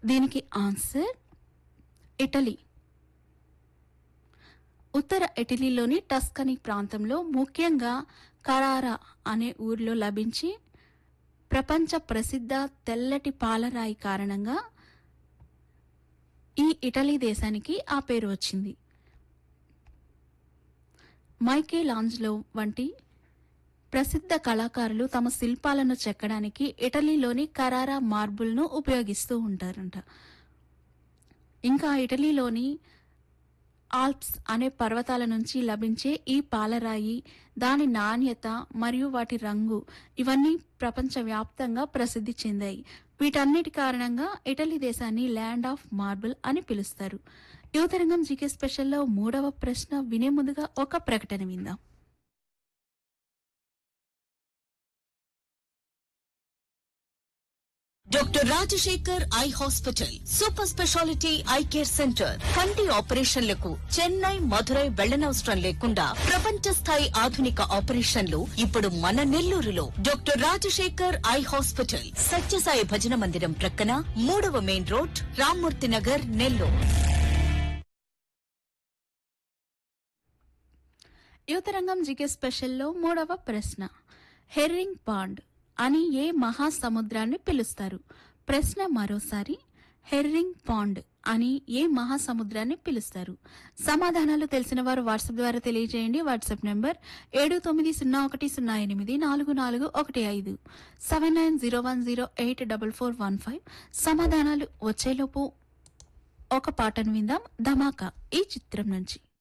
దీనికి answer Italy ఉత్తర ఇటలీలోని టస్కనీ ప్రాంతంలో ముఖ్యంగా కరారా అనే ఊరిలో లభించి ప్రపంచ ప్రసిద్ధ తెల్లటి పాలరాయి కారణంగా ఈ ఇటలీ దేశానికి ఆ పేరు వచ్చింది మైకే లాంజ్లో వంటి ప్రసిద్ధ కళాకారులు తమ శిల్పాలను చెక్కడానికి ఇటలీలోని కరారా మార్బుల్ను ఉపయోగిస్తూ ఉంటారంట ఇంకా ఇటలీలోని ఆల్ప్స్ అనే పర్వతాల నుంచి లభించే ఈ పాలరాయి దాని నాణ్యత మరియు వాటి రంగు ఇవన్నీ ప్రపంచవ్యాప్తంగా ప్రసిద్ధి చెందాయి వీటన్నిటి కారణంగా ఇటలీ దేశాన్ని ల్యాండ్ ఆఫ్ మార్బుల్ అని పిలుస్తారు యువతరంగం జీకే స్పెషల్లో మూడవ ప్రశ్న వినే ముందుగా ఒక ప్రకటన విందాం doctor Rajasekhar eye hospital super speciality eye care centre కంటి ఆపరేషన్లకు చెన్నై మధురై వెళ్లనవసరం లేకుండా ప్రపంచ స్థాయి ఆధునిక ఆపరేషన్లు ఇప్పుడు మన నెల్లూరులో doctor Rajasekhar eye hospital Sathya Sai భజన మందిరం ప్రక్కన మూడవ మెయిన్ రోడ్ రామ్మూర్తి నగర్ నెల్లూరు యువతరంగం జీకే స్పెషల్లో మూడవ ప్రశ్న హెర్రింగ్ పాండ్ అని ఏ మహాసముద్రాన్ని పిలుస్తారు ప్రశ్న మరోసారి హెర్రింగ్ పాండ్ అని ఏ మహాసముద్రాన్ని పిలుస్తారు సమాధానాలు తెలిసిన వారు వాట్సాప్ ద్వారా తెలియజేయండి వాట్సాప్ నెంబర్ ఏడు తొమ్మిది సున్నా ఒకటి సున్నా ఎనిమిది నాలుగు నాలుగు ఒకటి ఐదు seven nine zero one zero eight double four one five సమాధానాలు వచ్చేలోపు ఒక పాటను విందాం ధమాకా ఈ చిత్రం నుంచి